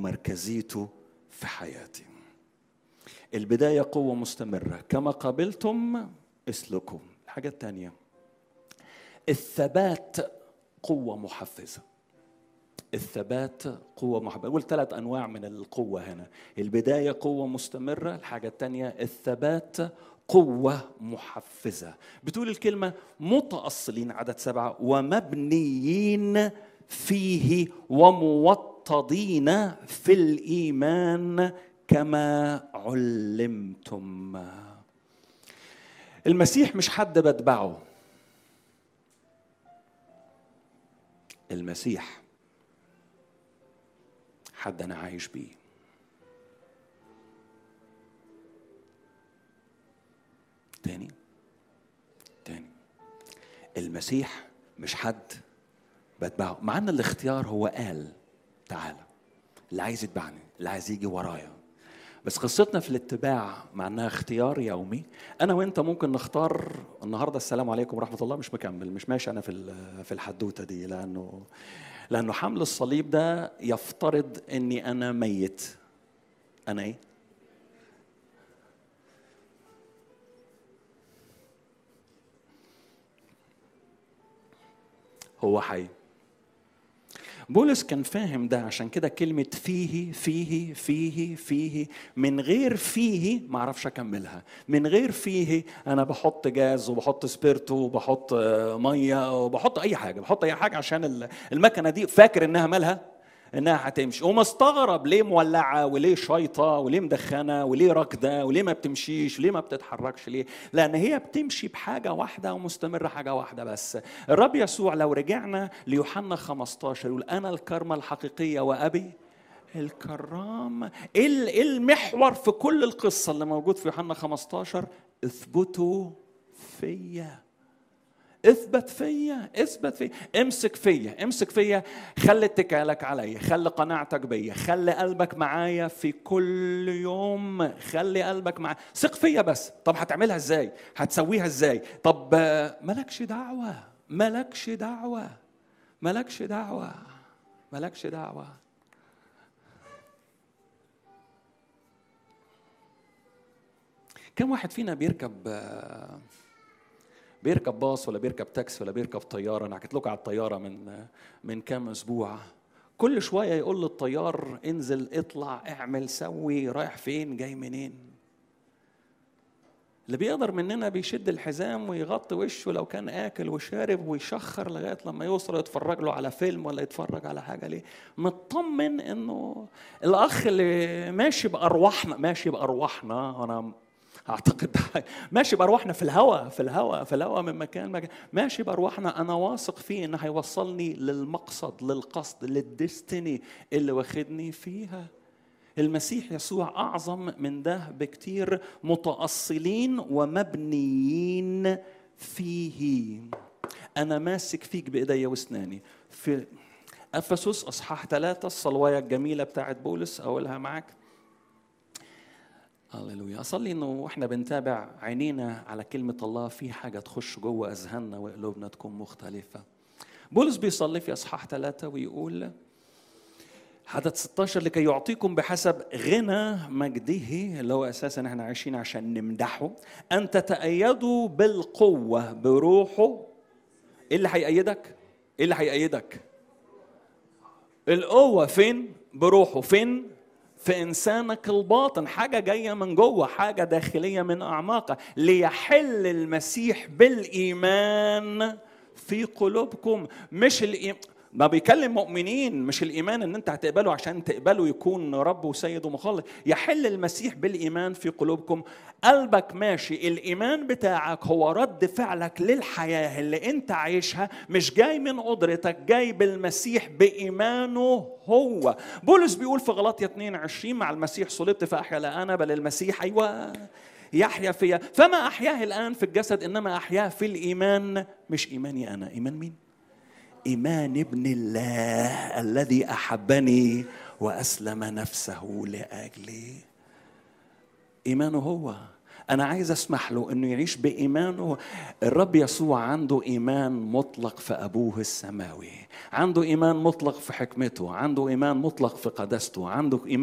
ومركزيته في حياتي البداية قوة مستمرة كما قبلتم اسلكوا الحاجة الثانية الثبات قوة محفزة الثبات قوة محفزة قول ثلاث أنواع من القوة هنا البداية قوة مستمرة الحاجة الثانية الثبات قوة محفزة بتقول الكلمة متأصلين عدد سبعة ومبنيين فيه وموطدين في الإيمان كما علمتم المسيح مش حد بتبعه المسيح حد انا عايش بيه تاني تاني المسيح مش حد بتبعه مع ان الاختيار هو قال تعالى اللي عايز يتبعني اللي عايز يجي ورايا بس قصتنا في الاتباع مع انها اختيار يومي انا وانت ممكن نختار النهارده السلام عليكم ورحمه الله مش مكمل مش ماشي انا في في الحدوته دي لانه لانه حمل الصليب ده يفترض اني انا ميت انا ايه هو حي بولس كان فاهم ده عشان كده كلمة فيه فيه فيه فيه من غير فيه ما اعرفش اكملها من غير فيه انا بحط جاز وبحط سبيرتو وبحط مية وبحط اي حاجة بحط اي حاجة عشان المكنة دي فاكر انها مالها انها هتمشي ومستغرب ليه مولعه وليه شايطه وليه مدخنه وليه راكده وليه ما بتمشيش وليه ما بتتحركش ليه لان هي بتمشي بحاجه واحده ومستمره حاجه واحده بس الرب يسوع لو رجعنا ليوحنا 15 يقول انا الكرمه الحقيقيه وابي الكرام ايه المحور في كل القصه اللي موجود في يوحنا 15 اثبتوا فيا اثبت فيا اثبت فيا امسك فيا امسك فيا خلي اتكالك عليا خلي قناعتك بيا خلي قلبك معايا في كل يوم خلي قلبك معايا ثق فيا بس طب هتعملها ازاي هتسويها ازاي طب مالكش دعوه مالكش دعوه مالكش دعوه مالكش دعوه كم واحد فينا بيركب بيركب باص ولا بيركب تاكسي ولا بيركب طياره انا حكيت لكم على الطياره من من كام اسبوع كل شويه يقول للطيار انزل اطلع اعمل سوي رايح فين جاي منين اللي بيقدر مننا بيشد الحزام ويغطي وشه لو كان اكل وشارب ويشخر لغايه لما يوصل يتفرج له على فيلم ولا يتفرج على حاجه ليه مطمن انه الاخ اللي ماشي بارواحنا ماشي بارواحنا انا اعتقد ماشي بارواحنا في الهواء في الهواء في الهواء من مكان مكان ماشي بارواحنا انا واثق فيه انه هيوصلني للمقصد للقصد للديستني اللي واخدني فيها المسيح يسوع اعظم من ده بكتير متاصلين ومبنيين فيه انا ماسك فيك بايديا واسناني في افسس اصحاح ثلاثة الصلوايه الجميله بتاعت بولس اقولها معاك هللويا اصلي انه واحنا بنتابع عينينا على كلمه الله في حاجه تخش جوه اذهاننا وقلوبنا تكون مختلفه بولس بيصلي في اصحاح ثلاثة ويقول عدد 16 لكي يعطيكم بحسب غنى مجده اللي هو اساسا احنا عايشين عشان نمدحه ان تتأيدوا بالقوه بروحه ايه اللي هيأيدك؟ ايه اللي هيأيدك؟ القوه فين؟ بروحه فين؟ في انسانك الباطن حاجه جايه من جوه حاجه داخليه من اعماقك ليحل المسيح بالايمان في قلوبكم مش الإيمان ما بيكلم مؤمنين مش الايمان ان انت هتقبله عشان تقبله يكون رب وسيد ومخلص يحل المسيح بالايمان في قلوبكم قلبك ماشي الايمان بتاعك هو رد فعلك للحياه اللي انت عايشها مش جاي من قدرتك جاي بالمسيح بايمانه هو بولس بيقول في غلاطيا 22 مع المسيح صلبت فاحيا لا انا بل المسيح ايوه يحيا فيا فما احياه الان في الجسد انما احياه في الايمان مش ايماني انا ايمان مين ايمان ابن الله الذي احبني واسلم نفسه لاجلي ايمانه هو أنا عايز أسمح له إنه يعيش بإيمانه الرب يسوع عنده إيمان مطلق في أبوه السماوي عنده إيمان مطلق في حكمته عنده إيمان مطلق في قدسته عنده إيمان